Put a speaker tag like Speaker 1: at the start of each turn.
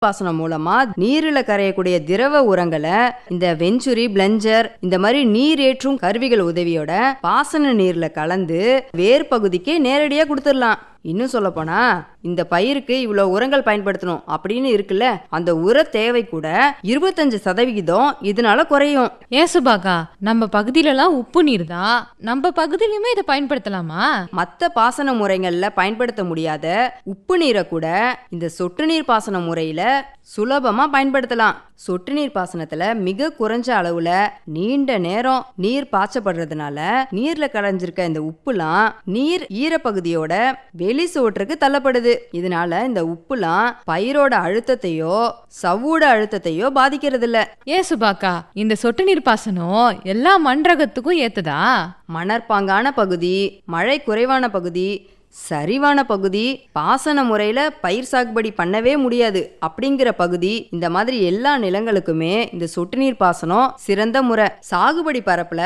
Speaker 1: பாசனம் மூலமா நீரில கரையக்கூடிய திரவ உரங்களை இந்த வெஞ்சுரி பிளஞ்சர் இந்த மாதிரி நீரேற்றும் கருவிகள் உதவியோட பாசன நீர்ல கலந்து வேர் பகுதிக்கு நேரடியா கொடுத்துடலாம் இன்னும் சொல்ல போனா இந்த பயிருக்கு இவ்வளோ உரங்கள் பயன்படுத்தணும் அப்படின்னு இருக்குல்ல அந்த உர தேவை கூட இருபத்தஞ்சு சதவிகிதம் இதனால குறையும்
Speaker 2: ஏன் சுபாக்கா நம்ம பகுதியிலலாம் உப்பு நீர் தான் நம்ம பகுதியிலுமே இதை பயன்படுத்தலாமா
Speaker 1: மற்ற பாசன முறைகள்ல பயன்படுத்த முடியாத உப்பு நீரை கூட இந்த சொட்டு நீர் பாசன முறையில சுலபமா பயன்படுத்தலாம் சொட்டு நீர் பாசனத்துல மிக குறைஞ்ச அளவுல நீண்ட நேரம் நீர் பாய்ச்சப்படுறதுனால நீர்ல கரைஞ்சிருக்க இந்த உப்புலாம் நீர் ஈரப்பகுதியோட வெளி சுவற்றுக்கு தள்ளப்படுது இதனால இந்த உப்புலாம் பயிரோட அழுத்தத்தையோ சவ்வூட அழுத்தத்தையோ பாதிக்கிறது இல்ல
Speaker 2: ஏன் சுபாக்கா இந்த சொட்டு நீர் பாசனம் எல்லா மண் ரகத்துக்கும் ஏத்ததா
Speaker 1: மணற்பாங்கான பகுதி மழை குறைவான பகுதி சரிவான பகுதி பாசன முறையில பயிர் சாகுபடி பண்ணவே முடியாது அப்படிங்கிற பகுதி இந்த மாதிரி எல்லா நிலங்களுக்குமே இந்த சொட்டு நீர் பாசனம் சிறந்த முறை சாகுபடி பரப்புல